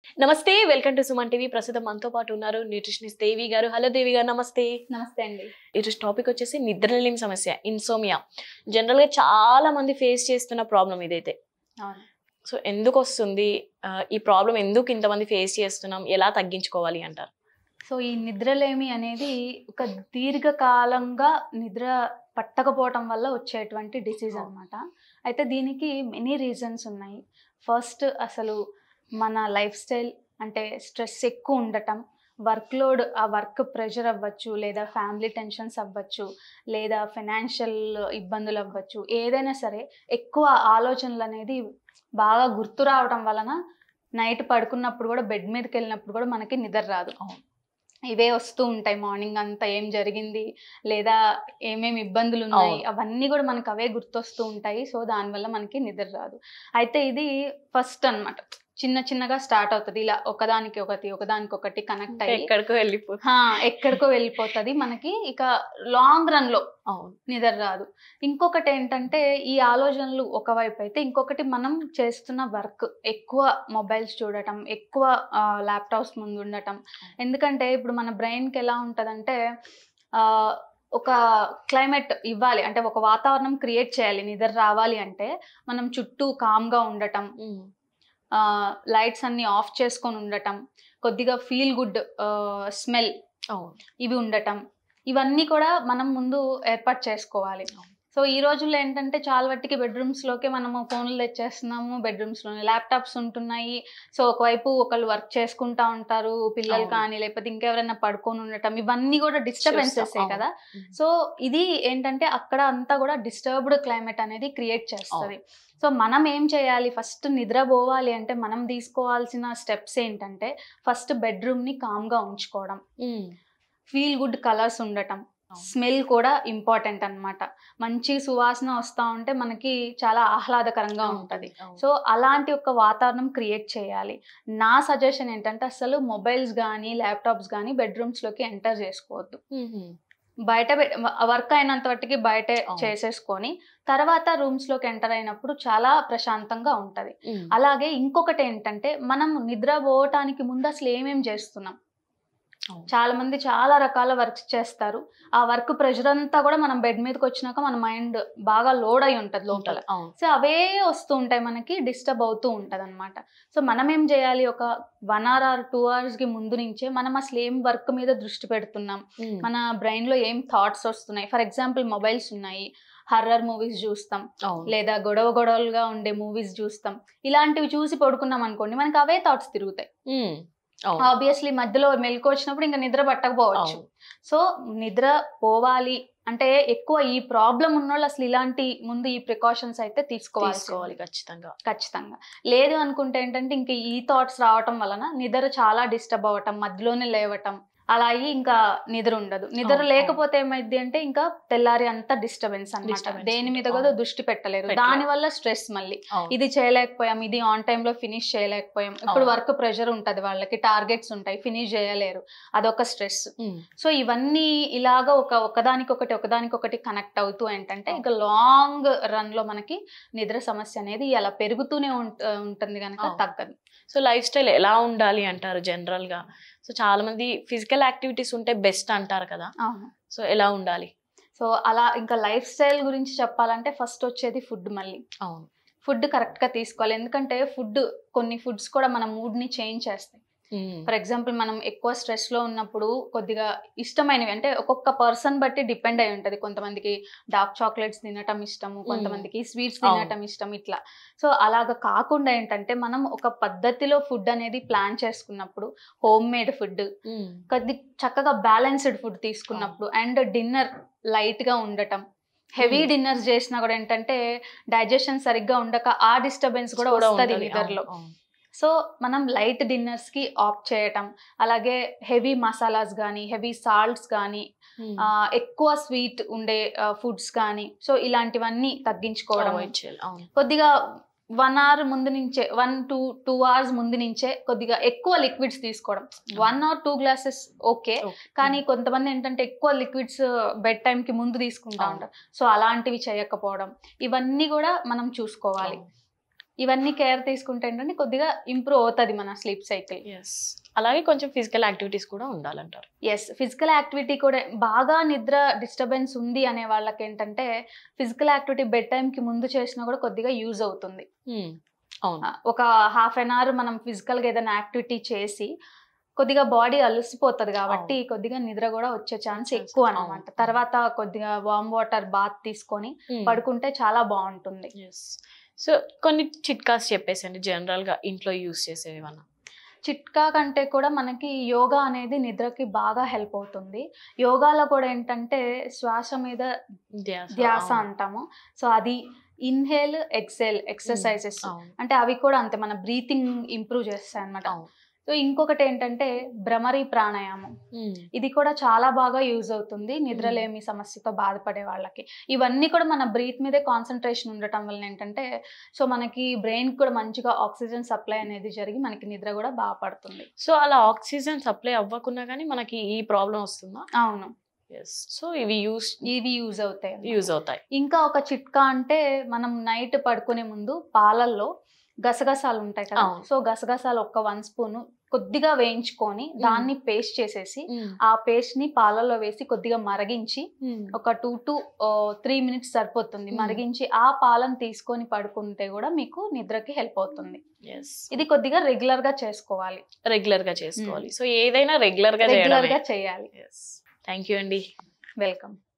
నమస్తే welcome to Suman TV ప్రస్తుతం మనతో పాటు ఉన్నారు న్యూట్రిషనిస్ట్ దేవి గారు హలో దేవి గారు నమస్తే నమస్తే అండి ఈరోజు టాపిక్ వచ్చేసి నిద్రలేని సమస్య ఇన్సోమియా జనరల్ గా చాలా మంది ఫేస్ చేస్తున్న ప్రాబ్లం ఇదైతే అవును సో ఎందుకు వస్తుంది ఆ, ఈ ప్రాబ్లం ఎందుకు ఇంతమంది ఫేస్ చేస్తున్నాం ఎలా తగ్గించుకోవాలి అంటారు సో ఈ నిద్రలేమి అనేది ఒక దీర్ఘకాలంగా నిద్ర పట్టకపోవటం వల్ల వచ్చేటువంటి డిసీజ్ అవును. అన్నమాట అయితే దీనికి మెనీ రీజన్స్ ఉన్నాయి ఫస్ట్ అసలు మన లైఫ్ స్టైల్ అంటే స్ట్రెస్ ఎక్కువ ఉండటం వర్క్ లోడ్ ఆ వర్క్ ప్రెషర్ అవ్వచ్చు లేదా ఫ్యామిలీ టెన్షన్స్ అవ్వచ్చు లేదా ఫైనాన్షియల్ ఇబ్బందులు అవ్వచ్చు ఏదైనా సరే ఎక్కువ ఆలోచనలు అనేది బాగా గుర్తు రావడం వలన నైట్ పడుకున్నప్పుడు కూడా బెడ్ మీదకి వెళ్ళినప్పుడు కూడా మనకి నిద్ర రాదు అవును. ఇవే వస్తూ ఉంటాయి మార్నింగ్ అంతా ఏం జరిగింది లేదా ఏమేమి ఇబ్బందులు ఉన్నాయి అవును. అవన్నీ కూడా మనకు అవే గుర్తొస్తూ ఉంటాయి సో దానివల్ల మనకి నిద్ర రాదు అయితే ఇది ఫస్ట్ అన్నమాట చిన్న చిన్నగా స్టార్ట్ అవుతుంది ఇలా ఒకదానికి ఒకటి ఒకదానికి ఒకటి కనెక్ట్ అయ్యి ఎక్కడికో వెళ్ళిపో హా, ఎక్కడికో వెళ్ళిపోతుంది మనకి ఇక లాంగ్ రన్ లో అవును నిద్ర రాదు ఇంకొకటి ఏంటంటే ఈ ఆలోచనలు ఒకవైపు అయితే ఇంకొకటి మనం చేస్తున్న వర్క్ ఎక్కువ మొబైల్స్ చూడటం ఎక్కువ ల్యాప్టాప్స్ ముందు ఉండటం ఎందుకంటే ఇప్పుడు మన బ్రెయిన్కి ఎలా ఉంటుందంటే ఆ, ఒక క్లైమేట్ ఇవ్వాలి అంటే ఒక వాతావరణం క్రియేట్ చేయాలి నిద్ర రావాలి అంటే మనం చుట్టూ కామ్గా ఉండటం ఉమ్. లైట్స్ అన్ని ఆఫ్ చేసుకొని ఉండటం కొద్దిగా ఫీల్ గుడ్ స్మెల్ అవును ఇవి ఉండటం ఇవన్నీ కూడా మనం ముందు ఏర్పాటు చేసుకోవాలి సో ఈ రోజుల్లో ఏంటంటే చాలా వట్టికి బెడ్రూమ్స్ లోకి మనము ఫోన్లు తెచ్చేస్తున్నాము బెడ్రూమ్స్ లోనే ల్యాప్టాప్స్ ఉంటున్నాయి సో ఒకవైపు ఒకళ్ళు వర్క్ చేసుకుంటా ఉంటారు పిల్లలు అవును. కానీ లేకపోతే ఇంకెవరైనా పడుకొని ఉండటం ఇవన్నీ కూడా డిస్టర్బెన్సెస్ అవును. కదా ఉమ్. సో ఇది ఏంటంటే అక్కడ అంతా కూడా డిస్టర్బ్డ్ క్లైమేట్ అనేది క్రియేట్ చేస్తుంది సో మనం ఏం చేయాలి ఫస్ట్ నిద్రపోవాలి అంటే మనం తీసుకోవాల్సిన స్టెప్స్ ఏంటంటే ఫస్ట్ బెడ్రూమ్ ని కామ్ గా ఉంచుకోవడం ఉమ్. ఫీల్ గుడ్ కలర్స్ ఉండటం అవును. స్మెల్ కూడా ఇంపార్టెంట్ అన్నమాట మంచి సువాసన వస్తూ ఉంటే మనకి చాలా ఆహ్లాదకరంగా ఉంటుంది అవును. సో అలాంటి ఒక వాతావరణం క్రియేట్ చేయాలి నా సజెషన్ ఏంటంటే అసలు మొబైల్స్ కానీ ల్యాప్టాప్స్ కానీ బెడ్రూమ్స్లోకి ఎంటర్ చేసుకోవద్దు ఉమ్. బయట వర్క్ అయినంత మట్టుకి బయటే అవును. చేసేసుకొని తర్వాత రూమ్స్లోకి ఎంటర్ అయినప్పుడు చాలా ప్రశాంతంగా ఉంటుంది ఉమ్. అలాగే ఇంకొకటి ఏంటంటే మనం నిద్రపోవటానికి ముందు అసలు ఏమేం చేస్తున్నాం అవును. చాలా మంది చాలా రకాల వర్క్స్ చేస్తారు ఆ వర్క్ ప్రెషర్ అంతా కూడా మనం బెడ్ మీదకి వచ్చినాక మన మైండ్ బాగా లోడ్ అయి ఉంటుంది లోపల ఉంటది. అవును సో అవే వస్తూ ఉంటాయి మనకి డిస్టర్బ్ అవుతూ ఉంటుంది అనమాట సో మనం ఏం చేయాలి ఒక వన్ అవర్ ఆర్ టూ అవర్స్కి ముందు నుంచే మనం అసలు ఏం వర్క్ మీద దృష్టి పెడుతున్నాం ఉమ్. మన బ్రెయిన్లో ఏం థాట్స్ వస్తున్నాయి ఫర్ ఎగ్జాంపుల్ మొబైల్స్ ఉన్నాయి హర్రర్ మూవీస్ చూస్తాం అవును లేదా గొడవ గొడవలుగా ఉండే మూవీస్ చూస్తాం ఇలాంటివి చూసి పడుకున్నాం అనుకోండి మనకి అవే థాట్స్ తిరుగుతాయి ఉమ్. అవును ఆబ్వియస్లీ మధ్యలో మెలకు వచ్చినప్పుడు ఇంకా నిద్ర పట్టకపోవచ్చు అవును. సో నిద్ర పోవాలి అంటే ఎక్కువ ఈ ప్రాబ్లం ఉన్నోళ్ళు అసలు ఇలాంటి ముందు ఈ ప్రికాషన్స్ అయితే తీసుకోవాలి తీసుకోవాలి ఖచ్చితంగా ఖచ్చితంగా లేదు అనుకుంటే ఏంటంటే ఇంకా ఈ థాట్స్ రావటం వలన నిద్ర చాలా డిస్టర్బ్ అవ్వటం మధ్యలోనే లేవటం అలా అయ్యి ఇంకా నిద్ర ఉండదు నిద్ర అవును, లేకపోతే ఏమైంది అంటే ఇంకా తెల్లారి అంతా డిస్టర్బెన్స్ అన్నమాట Disturbance దేని మీద ఉంటుంది. కూడా అవును. దృష్టి పెట్టలేరు పెట్టలేరు. దాని వల్ల స్ట్రెస్ మళ్ళీ అవును. ఇది చేయలేకపోయాం ఇది ఆన్ టైమ్ లో ఫినిష్ చేయలేకపోయాం ఇప్పుడు అవును. వర్క్ ప్రెషర్ ఉంటది వాళ్ళకి టార్గెట్స్ ఉంటాయి ఫినిష్ చేయలేరు అదొక స్ట్రెస్ ఉమ్. సో ఇవన్నీ ఇలాగ ఒక ఒకదానికొకటి ఒకదానికొకటి కనెక్ట్ అవుతూ ఏంటంటే ఇక లాంగ్ రన్ లో మనకి నిద్ర సమస్య అనేది అలా పెరుగుతూనే ఉంట- ఉంటుంది కనుక అవును. తగ్గదు సో లైఫ్ స్టైల్ ఎలా ఉండాలి అంటారు జనరల్ గా సో చాలా మంది ఫిజికల్ యాక్టివిటీస్ ఉంటే బెస్ట్ అంటారు కదా అవును సో ఎలా ఉండాలి సో అలా ఇంకా లైఫ్ స్టైల్ గురించి చెప్పాలంటే ఫస్ట్ వచ్చేది ఫుడ్ మళ్ళీ అవును ఫుడ్ కరెక్ట్ గా తీసుకోవాలి ఎందుకంటే ఫుడ్ కొన్ని ఫుడ్స్ కూడా మన మూడ్ ని చేంజ్ చేస్తాయి ఉమ్. ఫర్ ఎగ్జాంపుల్ మనం ఎక్కువ స్ట్రెస్ లో ఉన్నప్పుడు కొద్దిగా ఇష్టమైనవి అంటే ఒక్కొక్క పర్సన్ బట్టి డిపెండ్ అయి ఉంటది కొంతమందికి డార్క్ చాక్లెట్స్ తినటం ఇష్టము కొంతమందికి స్వీట్స్ అవును. తినటం ఇష్టం ఇట్లా సో అలాగ కాకుండా ఏంటంటే మనం ఒక పద్ధతిలో ఫుడ్ అనేది ప్లాన్ చేసుకున్నప్పుడు హోమ్ మేడ్ ఫుడ్ ఉమ్. కొద్ది చక్కగా బ్యాలెన్స్డ్ ఫుడ్ తీసుకున్నప్పుడు అండ్ డిన్నర్ లైట్ గా ఉండటం హెవీ Hmm. డిన్నర్స్ చేసినా కూడా ఏంటంటే డైజెషన్ సరిగ్గా ఉండక ఆ డిస్టర్బెన్స్ కూడా కూడా వస్తుంది ఉంటది. నిద్రలో అవును, అవును. సో మనం లైట్ డిన్నర్స్ కి ఆప్ చేయటం అలాగే హెవీ మసాలాస్ కానీ హెవీ సాల్ట్స్ కానీ ఉమ్. ఎక్కువ స్వీట్ ఉండే ఫుడ్స్ కానీ సో ఇలాంటివన్నీ తగ్గించుకోవడం Avoid చేయాలి. అవును కొద్దిగా వన్ అవర్ ముందు నుంచే వన్ టూ టూ అవర్స్ ముందు నుంచే కొద్దిగా ఎక్కువ లిక్విడ్స్ తీసుకోవడం one or two glasses okay Okay. కానీ కొంతమంది ఏంటంటే ఎక్కువ లిక్విడ్స్ బెడ్ టైం కి ముందు తీసుకుంటా అవును. ఉంటారు సో అలాంటివి చేయకపోవడం ఇవన్నీ కూడా మనం చూసుకోవాలి అవును. ఇవన్నీ కేర్ తీసుకుంటే ఏంటంటే కొద్దిగా ఇంప్రూవ్ అవుతుంది మన స్లీప్ సైకిల్ ఎస్ అలాగే కొంచెం ఫిజికల్ యాక్టివిటీస్ కూడా ఉండాలంటారు ఎస్ ఫిజికల్ యాక్టివిటీ కూడా బాగా నిద్ర డిస్టర్బెన్స్ ఉంది అనే వాళ్ళకి ఏంటంటే ఫిజికల్ యాక్టివిటీ బెడ్ టైంకి ముందు చేసినా కూడా కొద్దిగా యూజ్ అవుతుంది Hmm. అవును ఒక హాఫ్ అన్ అవర్ మనం ఫిజికల్గా ఏదైనా యాక్టివిటీ చేసి కొద్దిగా బాడీ అలసిపోతుంది కాబట్టి కొద్దిగా నిద్ర కూడా వచ్చే ఛాన్స్ Chances, ఎక్కువ అవును. అన్నమాట తర్వాత కొద్దిగా వామ్ వాటర్ బాత్ తీసుకొని Hmm. పడుకుంటే చాలా బాగుంటుంది ఎస్ సో కొన్ని చిట్కాస్ చెప్పేసండి జనరల్ గా ఇంట్లో యూస్ చేసేవి ఏమన్నా చిట్కా కంటే కూడా మనకి యోగా అనేది నిద్రకి బాగా హెల్ప్ అవుతుంది యోగాలో కూడా ఏంటంటే శ్వాస మీద ధ్యాస ధ్యాస అవును. అంటాము సో అది ఇన్హేల్ ఎక్సెల్ ఎక్సర్సైజెస్ అవును. అంటే అవి కూడా అంతే మన బ్రీతింగ్ ఇంప్రూవ్ చేస్తాయి అనమాట అవును. సో ఇంకొకటి ఏంటంటే భ్రమరి ప్రాణాయామం Hmm. ఇది కూడా చాలా బాగా యూజ్ అవుతుంది నిద్రలేమి సమస్యతో బాధపడే వాళ్ళకి ఇవన్నీ కూడా మన బ్రీత్ మీదే కాన్సన్ట్రేషన్ ఉండటం వల్ల ఏంటంటే సో మనకి బ్రెయిన్ కూడా మంచిగా ఆక్సిజన్ సప్లై అనేది జరిగి మనకి నిద్ర కూడా బాగా పడుతుంది సో అలా ఆక్సిజన్ సప్లై అవ్వకున్నా కానీ మనకి ఈ ప్రాబ్లం వస్తుందా అవును ఎస్ సో ఇవి యూస్ ఇవి యూజ్ అవుతాయి అన్నమాట. యూజ్ అవుతాయి ఇంకా ఒక చిట్కా అంటే మనం నైట్ పడుకునే ముందు పాలల్లో గసగసాలు ఉంటాయి కదా అవును. సో గసగసాలు ఒక్క వన్ స్పూన్ కొద్దిగా వేయించుకొని దాన్ని పేస్ట్ చేసేసి ఆ పేస్ట్ ని పాలల్లో వేసి కొద్దిగా మరిగించి ఒక టూ టు త్రీ మినిట్స్ సరిపోతుంది Hmm. మరిగించి ఆ పాలను తీసుకొని పడుకుంటే కూడా మీకు నిద్రకి హెల్ప్ అవుతుంది ఎస్ ఇది కొద్దిగా రెగ్యులర్ గా చేసుకోవాలి రెగ్యులర్ గా చేసుకోవాలి సో ఏదైనా రెగ్యులర్ గా రెగ్యులర్ చేయడమే గా చేయాలి థ్యాంక్ యూ అండి వెల్కమ్